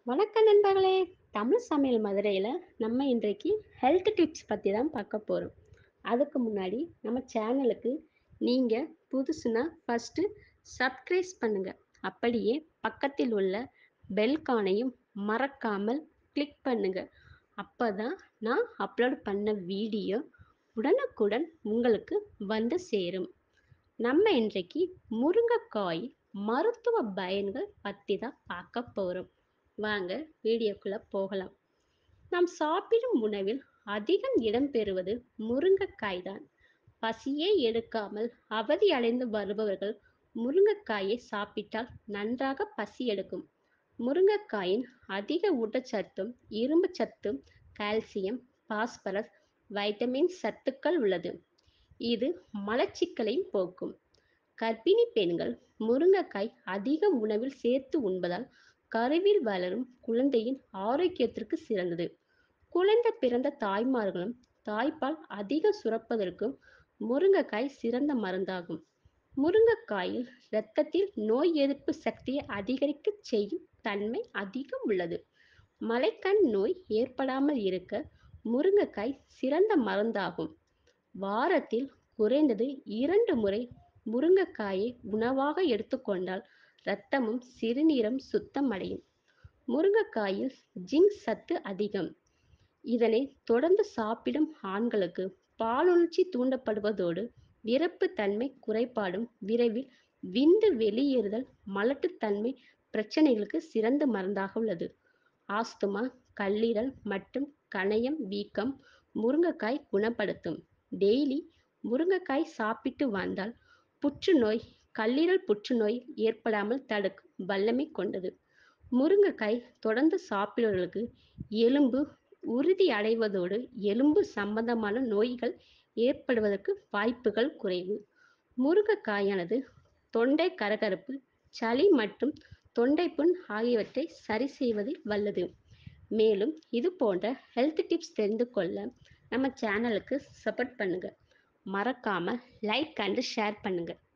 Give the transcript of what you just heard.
வணக்கம் நண்பர்களே தமிழ் சமையல் மதுரையில் நம்ம இன்றைக்கு ஹெல்த் டிப்ஸ் பற்றி தான் பார்க்க போகிறோம் அதுக்கு முன்னாடி நம்ம சேனலுக்கு நீங்கள் புதுசுனா ஃபஸ்ட்டு சப்ஸ்கிரைப் பண்ணுங்கள் அப்படியே பக்கத்தில் உள்ள பெல் கானையும் மறக்காமல் கிளிக் பண்ணுங்கள் அப்போ தான் நான் அப்லோட் பண்ண வீடியோ உடனுக்குடன் உங்களுக்கு வந்து சேரும் நம்ம இன்றைக்கு முருங்கைக்காய் மருத்துவ பயன்கள் பற்றி தான் பார்க்க போகிறோம் வாங்க வீடியோக்குள்ளே போகலாம் நாம் சாப்பிடும் உணவில் அதிகம் இடம்பெறுவது முருங்கைக்காய் தான் பசியே எடுக்காமல் அவதி அடைந்து வருபவர்கள் முருங்கைக்காயை சாப்பிட்டால் நன்றாக பசி எடுக்கும் முருங்கைக்காயின் அதிக ஊட்டச்சத்தும் இரும்பு சத்தும் கால்சியம் பாஸ்பரஸ் வைட்டமின் சத்துக்கள் உள்ளது இது மலச்சிக்கலையும் போக்கும் கர்ப்பிணி பெண்கள் முருங்கைக்காய் அதிக உணவில் சேர்த்து உண்பதால் கருவில் வளரும் குழந்தையின் ஆரோக்கியத்திற்கு சிறந்தது குழந்தை பிறந்த தாய்மார்களும் தாய்ப்பால் அதிக சுரப்பதற்கும் முருங்கைக்காய் சிறந்த மருந்தாகும் முருங்கைக்காயில் இரத்தத்தில் நோய் எதிர்ப்பு சக்தியை அதிகரிக்க செய்யும் தன்மை அதிகம் உள்ளது மலைக்கண் நோய் ஏற்படாமல் இருக்க முருங்கைக்காய் சிறந்த மருந்தாகும் வாரத்தில் குறைந்தது இரண்டு முறை முருங்கைக்காயை உணவாக எடுத்துக்கொண்டால் இரத்தமும் சிறுநீரம் சுத்தம் அடையும் முருங்கைக்காயில் ஜிங்க் சத்து அதிகம் இதனை தொடர்ந்து சாப்பிடும் ஆண்களுக்கு பாலுணர்ச்சி தூண்டப்படுவதோடு இறப்பு தன்மை குறைபாடும் விரைவில் விந்து வெளியேறுதல் மலட்டுத்தன்மை பிரச்சனைகளுக்கு சிறந்த மருந்தாக உள்ளது ஆஸ்துமா கல்லீரல் மற்றும் கணையம் வீக்கம் முருங்கைக்காய் குணப்படுத்தும் டெய்லி முருங்கைக்காய் சாப்பிட்டு வந்தால் புற்றுநோய் கல்லீரல் புற்றுநோய் ஏற்படாமல் தடுக்கும் வல்லமை கொண்டது முருங்கைக்காய் தொடர்ந்து சாப்பிடுவர்களுக்கு எலும்பு உறுதி அடைவதோடு எலும்பு சம்பந்தமான நோய்கள் ஏற்படுவதற்கு வாய்ப்புகள் குறைவு முருங்கைக்காயானது தொண்டை கரகரப்பு சளி மற்றும் தொண்டை புண் ஆகியவற்றை சரி செய்வதில் வல்லது மேலும் இது போன்ற ஹெல்த் டிப்ஸ் தெரிந்து கொள்ள நம்ம சேனலுக்கு சப்போர்ட் பண்ணுங்க மறக்காம லைக் அண்ட் ஷேர் பண்ணுங்க